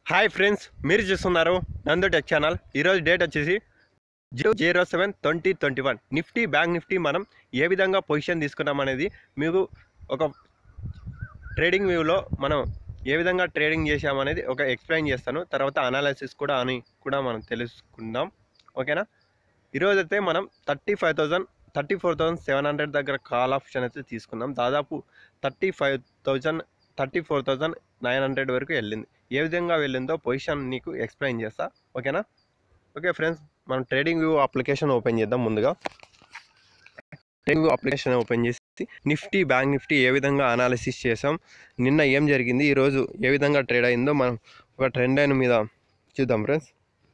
hi friends మీరు చూస్తున్నారు Nandu tech channel ఈరోజు డేట్ వచ్చేసి zero zero seven twenty twenty one Nifty bank Nifty మనం ఏ విధంగా పొజిషన్ తీసుకున్నాం అనేది మీకు ఒక ట్రేడింగ్ వ్యూలో మనం ఏ విధంగా ట్రేడింగ్ చేసామనేది ఒక ఎక్స్ప్లెయిన్ చేస్తాను తర్వాత అనాలిసిస్ కూడా అని కూడా మనం తెలుసుకుందాం ఓకేనా ఈరోజు అయితే మనం thirty five thousand thirty four thousand seven hundred దగ్గర కాల్ ఆప్షన్ అయితే తీసుకున్నాం దాదాపు thirty five thousand thirty four thousand nine hundred వరకు వెళ్ళింది ఏ విధంగా వెళ్ళిందో పొజిషన్ నీకు ఎక్స్ప్లెయిన్ చేస్తా ఓకేనా ఓకే ఫ్రెండ్స్ మనం ట్రేడింగ్ వ్యూ అప్లికేషన్ ఓపెన్ చేద్దాం ముందుగా ట్రేడింగ్ వ్యూ అప్లికేషన్ ఓపెన్ చేసి నిఫ్టీ బ్యాంక్ నిఫ్టీ ఏ విధంగా అనాలిసిస్ చేసాం నిన్న ఏం జరిగింది ఈరోజు ఏ విధంగా ట్రేడ్ అయిందో మనం ఒక ట్రెండ్ లైన్ మీద చూద్దాం ఫ్రెండ్స్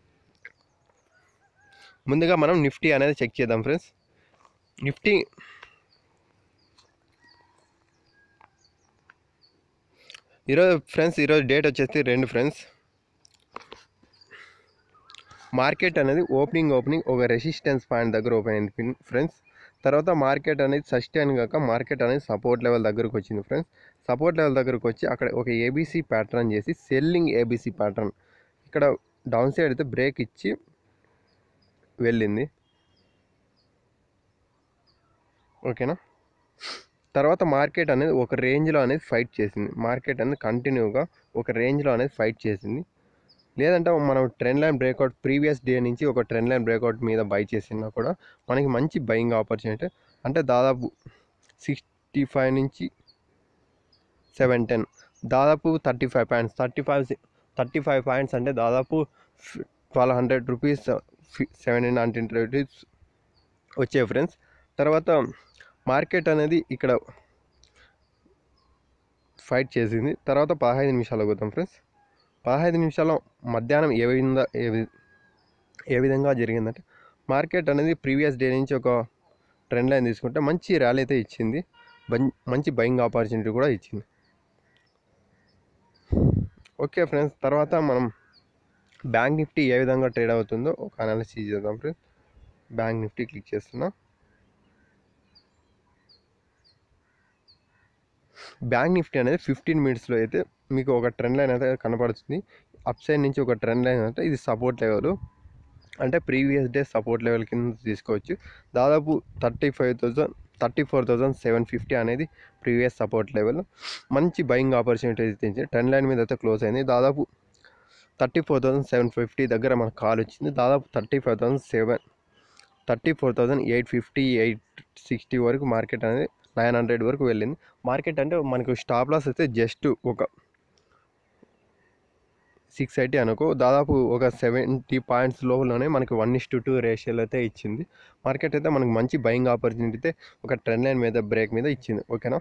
ముందుగా మనం నిఫ్టీ అనేది చెక్ చేద్దాం ఫ్రెండ్స్ నిఫ్టీ ఈరోజు ఫ్రెండ్స్ ఈరోజు డేట్ వచ్చేసి రెండు ఫ్రెండ్స్ మార్కెట్ అనేది ఓపెనింగ్ ఓపెనింగ్ ఒక రెసిస్టెన్స్ పాయింట్ దగ్గర ఓపెన్ అయింది ఫ్రెండ్స్ తర్వాత మార్కెట్ అనేది సస్టైన్ కాక మార్కెట్ అనేది సపోర్ట్ లెవెల్ దగ్గరకు వచ్చింది ఫ్రెండ్స్ సపోర్ట్ లెవెల్ దగ్గరకు వచ్చి అక్కడ ఒక ఏబీసీ ప్యాటర్న్ చేసి సెల్లింగ్ ఏబీసీ ప్యాటర్న్ ఇక్కడ డౌన్ సైడ్ అయితే బ్రేక్ ఇచ్చి వెళ్ళింది ఓకేనా తర్వాత మార్కెట్ అనేది ఒక రేంజ్లో అనేది ఫైట్ చేసింది మార్కెట్ అనేది కంటిన్యూగా ఒక రేంజ్లో అనేది ఫైట్ చేసింది లేదంటే మనం trend line breakout previous day నుంచి ఒక ట్రెండ్ లైన్ బ్రేక్అవుట్ మీద బై చేసినా కూడా మనకి మంచి బయింగ్ ఆపర్చునిటీ అంటే దాదాపు సిక్స్టీ ఫైవ్ నుంచి సెవెన్ టెన్ దాదాపు thirty five points thirty five thirty five points అంటే దాదాపు twelve hundred rupees seventeen hundred rupees వచ్చాయి ఫ్రెండ్స్ తర్వాత మార్కెట్ అనేది ఇక్కడ ఫైట్ చేసింది తర్వాత పదహైదు నిమిషాలు పోతాం ఫ్రెండ్స్ పదహైదు నిమిషాల మధ్యాహ్నం ఏ విధంగా ఏ వి- ఏ విధంగా జరిగిందంటే మార్కెట్ అనేది ప్రీవియస్ డే నుంచి ఒక ట్రెండ్ లైన్ తీసుకుంటే మంచి ర్యాలీ అయితే ఇచ్చింది బం- మంచి బయింగ్ ఆపర్చునిటీ కూడా ఇచ్చింది ఓకే ఫ్రెండ్స్ తర్వాత మనం బ్యాంక్ నిఫ్టీ ఏ విధంగా ట్రేడ్ అవుతుందో ఒక అనాలిసిస్ చేద్దాం ఫ్రెండ్స్ బ్యాంక్ నిఫ్టీ క్లిక్ చేస్తున్నా బ్యాంక్ నిఫ్టీ అనేది ఫిఫ్టీన్ మినిట్స్లో అయితే మీకు ఒక ట్రెండ్ లైన్ అయితే కనపడుతుంది అప్ సైడ్ నుంచి ఒక ట్రెండ్ లైన్ అంటే ఇది సపోర్ట్ లెవెల్ అంటే ప్రీవియస్ డే సపోర్ట్ లెవెల్ కింద తీసుకోవచ్చు దాదాపు thirty five thousand thirty four thousand seven fifty అనేది ప్రీవియస్ సపోర్ట్ లెవెల్ మంచి బయింగ్ ఆపర్చునిటీ ఇచ్చింది ట్రెండ్ లైన్ మీద అయితే క్లోజ్ అయింది దాదాపు thirty four thousand seven fifty దగ్గర మనకు కాల్ వచ్చింది దాదాపు thirty five thousand seven thirty four thousand eight fifty eight sixty వరకు మార్కెట్ అనేది నైన్ హండ్రెడ్ వరకు వెళ్ళింది మార్కెట్ అంటే మనకు స్టాప్ లాస్ అయితే జస్ట్ ఒక సిక్స్ ఎయిటీ అనుకో దాదాపు ఒక సెవెంటీ పాయింట్స్ లోపలనే మనకి వన్ ఇస్ టు టూ రేషియోలో అయితే ఇచ్చింది మార్కెట్ అయితే మనకు మంచి బయింగ్ ఆపర్చునిటీ అయితే ఒక ట్రెండ్ లైన్ మీద బ్రేక్ మీద ఇచ్చింది ఓకేనా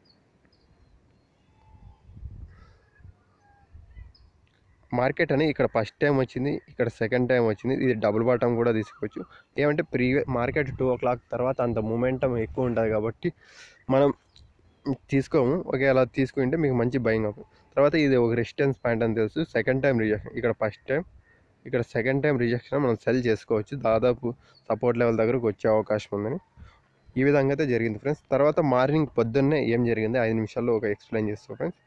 మార్కెట్ అని ఇక్కడ ఫస్ట్ టైం వచ్చింది ఇక్కడ సెకండ్ టైం వచ్చింది ఇది డబుల్ బాటమ్ కూడా తీసుకోవచ్చు ఏమంటే previous market two o'clock తర్వాత అంత మూమెంటం ఎక్కువ ఉంటుంది కాబట్టి మనం తీసుకోము ఓకే అలా తీసుకుంటే మీకు మంచి బయింగ్ అవుతుంది తర్వాత ఇది ఒక రెసిస్టెన్స్ పాయింట్ అని తెలుసు సెకండ్ టైం రిజెక్షన్ ఇక్కడ ఫస్ట్ టైం ఇక్కడ సెకండ్ టైం రిజెక్షన్ మనం సెల్ చేసుకోవచ్చు దాదాపు సపోర్ట్ లెవెల్ దగ్గరకు వచ్చే అవకాశం ఉందని ఈ విధంగా అయితే జరిగింది ఫ్రెండ్స్ తర్వాత మార్నింగ్ పొద్దున్నే ఏం జరిగింది ఐదు నిమిషాల్లో ఒక ఎక్స్ప్లెయిన్ చేస్తాం ఫ్రెండ్స్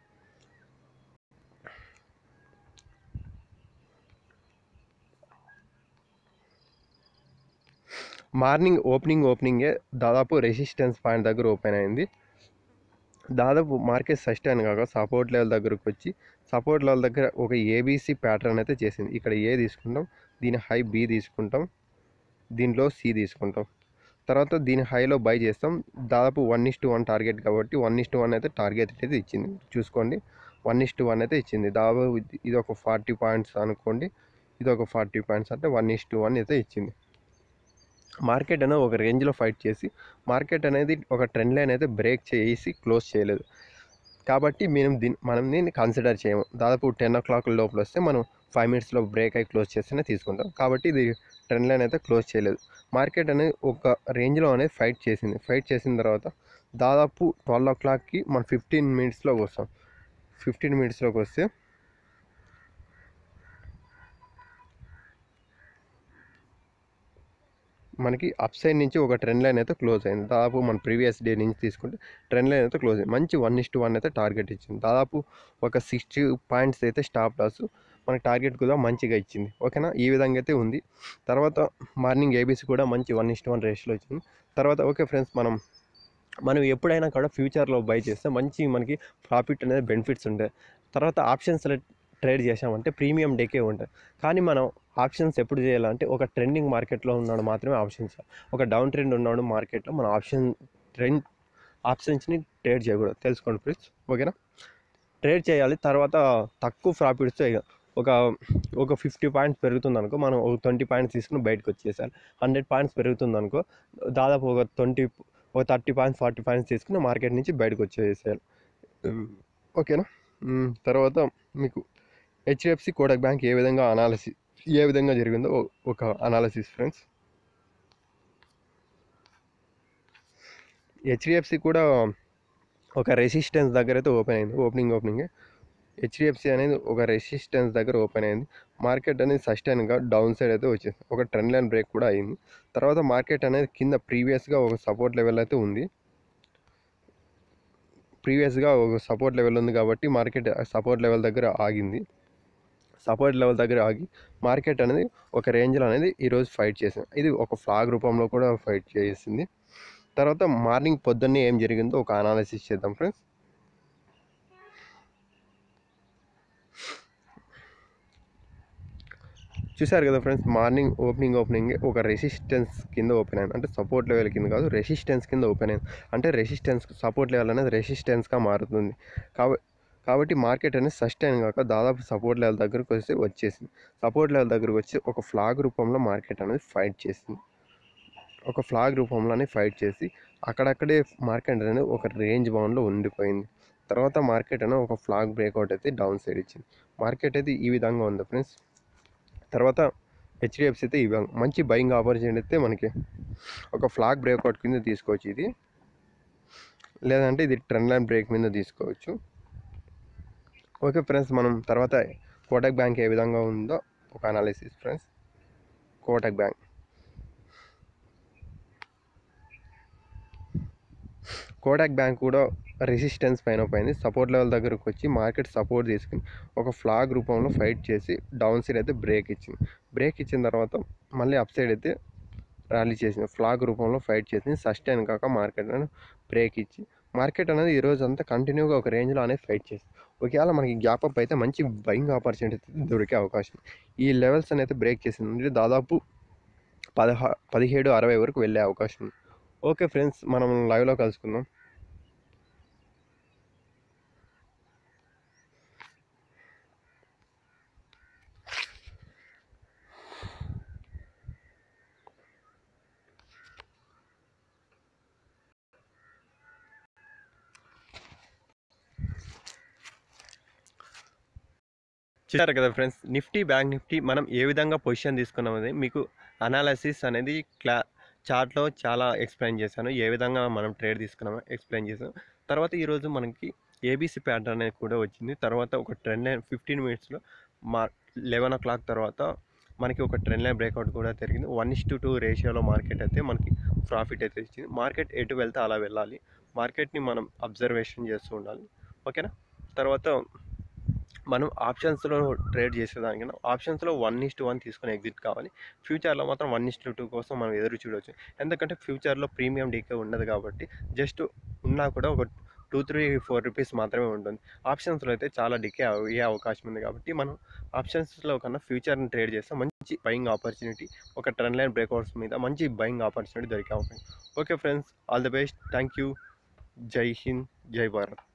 మార్నింగ్ ఓపెనింగ్ ఓపెనింగే దాదాపు రెసిస్టెన్స్ పాయింట్ దగ్గర ఓపెన్ అయింది దాదాపు మార్కెట్ సస్టైన్ కాక సపోర్ట్ లెవెల్ దగ్గరకు వచ్చి సపోర్ట్ లెవెల్ దగ్గర ఒక ఏబీసీ ప్యాటర్న్ అయితే చేసింది ఇక్కడ ఏ తీసుకుంటాం దీని హై బి తీసుకుంటాం దీనిలో సి తీసుకుంటాం తర్వాత దీని హైలో బై చేస్తాం దాదాపు one is to one target కాబట్టి వన్ ఇస్ టు వన్ అయితే టార్గెట్ అయితే ఇచ్చింది చూసుకోండి వన్ ఇస్ టు వన్ అయితే ఇచ్చింది దాదాపు ఇది- ఇది ఒక ఫార్టీ పాయింట్స్ అనుకోండి ఇది ఒక ఫార్టీ పాయింట్స్ అంటే వన్ ఇస్ టు వన్ అయితే ఇచ్చింది మార్కెట్ అనేది ఒక రేంజ్లో ఫైట్ చేసి మార్కెట్ అనేది ఒక ట్రెండ్ లైన్ అయితే బ్రేక్ చేసి క్లోజ్ చేయలేదు కాబట్టి మేము దీన్ని మనం దీన్ని కన్సిడర్ చేయము దాదాపు టెన్ ఓ క్లాక్ లోపల వస్తే మనం ఫైవ్ మినిట్స్లో బ్రేక్ అయి క్లోజ్ చేస్తేనే తీసుకుంటాం కాబట్టి ఇది ట్రెండ్ లైన్ అయితే క్లోజ్ చేయలేదు మార్కెట్ అనేది ఒక రేంజ్లో అనేది ఫైట్ చేసింది ఫైట్ చేసిన తర్వాత దాదాపు ట్వెల్వ్ ఓ క్లాక్కి మనం ఫిఫ్టీన్ మినిట్స్లోకి వస్తాం ఫిఫ్టీన్ మినిట్స్లోకి వస్తే మనకి అప్ సైడ్ నుంచి ఒక ట్రెండ్ లైన్ అయితే క్లోజ్ అయింది దాదాపు మన ప్రీవియస్ డే నుంచి తీసుకుంటే ట్రెండ్ లైన్ అయితే క్లోజ్ అయింది మంచి వన్ ఇస్ వన్ అయితే టార్గెట్ ఇచ్చింది దాదాపు ఒక సిక్స్టీ పాయింట్స్ అయితే స్టాప్ లాస్ మనకి టార్గెట్ కూడా మంచిగా ఇచ్చింది ఓకేనా ఈ విధంగా అయితే ఉంది తర్వాత మార్నింగ్ ఏబీసీ కూడా మంచి వన్ ఇస్ట్ వన్ రేషియోలో వచ్చింది తర్వాత ఓకే ఫ్రెండ్స్ మనం మనం ఎప్పుడైనా కూడా ఫ్యూచర్లో బై చేస్తే మంచి మనకి ప్రాఫిట్ అనేది బెనిఫిట్స్ ఉంటాయి తర్వాత ఆప్షన్స్లో ట్రేడ్ చేసామంటే ప్రీమియం డేకే ఉంటుంది కానీ మనం ఆప్షన్స్ ఎప్పుడు చేయాలంటే ఒక ట్రెండింగ్ మార్కెట్లో ఉన్నాడు మాత్రమే ఆప్షన్స్ ఒక డౌన్ ట్రెండ్ ఉన్నాడు మార్కెట్లో మన ఆప్షన్ ట్రెండ్ ఆప్షన్స్ని ట్రేడ్ చేయకూడదు తెలుసుకోండి ప్లీజ్ ఓకేనా ట్రేడ్ చేయాలి తర్వాత తక్కువ ప్రాఫిట్స్ ఒక ఒక ఫిఫ్టీ పాయింట్స్ పెరుగుతుంది అనుకో మనం ఒక ట్వంటీ పాయింట్స్ తీసుకుని బయటకు వచ్చేసాలి హండ్రెడ్ పాయింట్స్ పెరుగుతుంది అనుకో దాదాపు ఒక ట్వంటీ ఒక థర్టీ పాయింట్స్ ఫార్టీ పాయింట్స్ తీసుకుని మార్కెట్ నుంచి బయటకు వచ్చేసేయాలి ఓకేనా మ్, తర్వాత మీకు హెచ్డిఎఫ్సి కోటక్ బ్యాంక్ ఏ విధంగా అనాలిసిస్ ఏ విధంగా జరిగిందో ఓ- ఒక అనాలిసిస్ ఫ్రెండ్స్ హెచ్డిఎఫ్సి కూడా ఒక రెసిస్టెన్స్ దగ్గర అయితే ఓపెన్ అయింది ఓపెనింగ్ ఓపెనింగ్ హెచ్డిఎఫ్సి అనేది ఒక రెసిస్టెన్స్ దగ్గర ఓపెన్ అయింది మార్కెట్ అనేది సస్టైన్గా డౌన్ సైడ్ అయితే వచ్చింది ఒక ట్రెండ్ లైన్ బ్రేక్ కూడా అయింది తర్వాత మార్కెట్ అనేది కింద ప్రీవియస్గా ఒక సపోర్ట్ లెవెల్ అయితే ఉంది ప్రీవియస్గా ఒక సపోర్ట్ లెవెల్ ఉంది కాబట్టి మార్కెట్ సపోర్ట్ లెవెల్ దగ్గర ఆగింది సపోర్ట్ లెవెల్ దగ్గర ఆగి మార్కెట్ అనేది ఒక రేంజ్లో అనేది ఈరోజు ఫైట్ చేసింది ఇది ఒక ఫ్లాగ్ రూపంలో కూడా ఫైట్ చేసింది తర్వాత మార్నింగ్ పొద్దున్నే ఏం జరిగిందో ఒక అనాలిసిస్ చేద్దాం ఫ్రెండ్స్ చూసారు కదా ఫ్రెండ్స్ మార్నింగ్ ఓపెనింగ్ ఓపెనింగ్ ఒక రెసిస్టెన్స్ కింద ఓపెన్ అయింది అంటే సపోర్ట్ లెవెల్ కింద కాదు రెసిస్టెన్స్ కింద ఓపెన్ అయింది అంటే రెసిస్టెన్స్ సపోర్ట్ లెవెల్ అనేది రెసిస్టెన్స్గా మారుతుంది కాబట్టి కాబట్టి మార్కెట్ అనేది సస్టైన్ కాక దాదాపు సపోర్ట్ లెవెల్ దగ్గరకు వచ్చి వచ్చేసింది సపోర్ట్ లెవెల్ దగ్గరకు వచ్చి ఒక ఫ్లాగ్ రూపంలో మార్కెట్ అనేది ఫైట్ చేసింది ఒక ఫ్లాగ్ రూపంలోనే ఫైట్ చేసి అక్కడక్కడే మార్కెట్ అనేది ఒక రేంజ్ బౌండ్లో ఉండిపోయింది తర్వాత మార్కెట్ అనేది ఒక ఫ్లాగ్ బ్రేక్అవుట్ అయితే డౌన్ సైడ్ ఇచ్చింది మార్కెట్ అయితే ఈ విధంగా ఉంది ఫ్రెండ్స్ తర్వాత హెచ్డిఎఫ్సి అయితే ఈ విధంగా మంచి బయింగ్ ఆపర్చునిటీ అయితే మనకి ఒక ఫ్లాగ్ బ్రేక్అవుట్ కింద తీసుకోవచ్చు ఇది లేదంటే ఇది ట్రెండ్ లైన్ బ్రేక్ మీద తీసుకోవచ్చు ఓకే ఫ్రెండ్స్ మనం తర్వాత కోటక్ బ్యాంక్ ఏ విధంగా ఉందో ఒక analysis friends Kotak bank Kotak bank కూడా రెసిస్టెన్స్ పైన పోయింది సపోర్ట్ లెవెల్ దగ్గరకు వచ్చి మార్కెట్ సపోర్ట్ తీసుకుని ఒక ఫ్లాగ్ రూపంలో ఫైట్ చేసి డౌన్ సైడ్ అయితే బ్రేక్ ఇచ్చింది బ్రేక్ ఇచ్చిన తర్వాత మళ్ళీ అప్ సైడ్ అయితే ర్యాలీ చేసింది ఫ్లాగ్ రూపంలో ఫైట్ చేసింది సస్టైన్ కాక మార్కెట్ అనేది బ్రేక్ ఇచ్చి మార్కెట్ అనేది ఈ రోజు అంతా కంటిన్యూగా ఒక రేంజ్లో అనేది ఫైట్ చేసింది ఒకవేళ మనకి గ్యాప్ అప్ అయితే మంచి బయింగ్ ఆపర్చునిటీ అయితే దొరికే అవకాశం ఈ లెవెల్స్ అనేది బ్రేక్ చేసింది అంటే దాదాపు పదహా పదిహేడు అరవై వరకు వెళ్ళే అవకాశం ఉంది ఓకే ఫ్రెండ్స్ మనం లైవ్లో కలుసుకుందాం చూసారు కదా ఫ్రెండ్స్ నిఫ్టీ బ్యాంక్ నిఫ్టీ మనం ఏ విధంగా పొజిషన్ తీసుకున్నాం అనేది మీకు అనాలసిస్ అనేది క్లా చార్ట్లో చాలా ఎక్స్ప్లెయిన్ చేశాను ఏ విధంగా మనం ట్రేడ్ తీసుకున్నామో ఎక్స్ప్లెయిన్ చేశాను తర్వాత ఈరోజు మనకి ఏబీసీ ప్యాటర్న్ అనేది కూడా వచ్చింది తర్వాత ఒక ట్రెండ్ లైన్ ఫిఫ్టీన్ మినిట్స్లో మా లెవెన్ ఓ క్లాక్ తర్వాత మనకి ఒక ట్రెండ్ లైన్ బ్రేక్అవుట్ కూడా జరిగింది వన్ ఇస్ టు టూ రేషియోలో మార్కెట్ అయితే మనకి ప్రాఫిట్ అయితే ఇచ్చింది మార్కెట్ ఎటు వెళ్తే అలా వెళ్ళాలి మార్కెట్ని మనం అబ్జర్వేషన్ చేస్తూ ఉండాలి ఓకేనా తర్వాత మనం ఆప్షన్స్లో ట్రేడ్ చేసేదానికన్నా ఆప్షన్స్లో వన్ ఇస్ టు వన్ తీసుకొని ఎగ్జిట్ కావాలి ఫ్యూచర్లో మాత్రం వన్ ఇస్ టు టూ కోసం మనం ఎదురు చూడవచ్చు ఎందుకంటే ఫ్యూచర్లో ప్రీమియం డీకే ఉండదు కాబట్టి జస్ట్ ఉన్నా కూడా ఒక టూ త్రీ ఫోర్ రూపీస్ మాత్రమే ఉంటుంది ఆప్షన్స్లో అయితే చాలా డికే అయ్యే అవకాశం ఉంది కాబట్టి మనం ఆప్షన్స్లో కన్నా ఫ్యూచర్ని ట్రేడ్ చేస్తే మంచి బయింగ్ ఆపర్చునిటీ ఒక ట్రెండ్ లైన్ బ్రేక్అవుట్స్ మీద మంచి బయింగ్ ఆపర్చునిటీ దొరికే అవకాశం okay friends all the best thank you జై హింద్ జై భారత్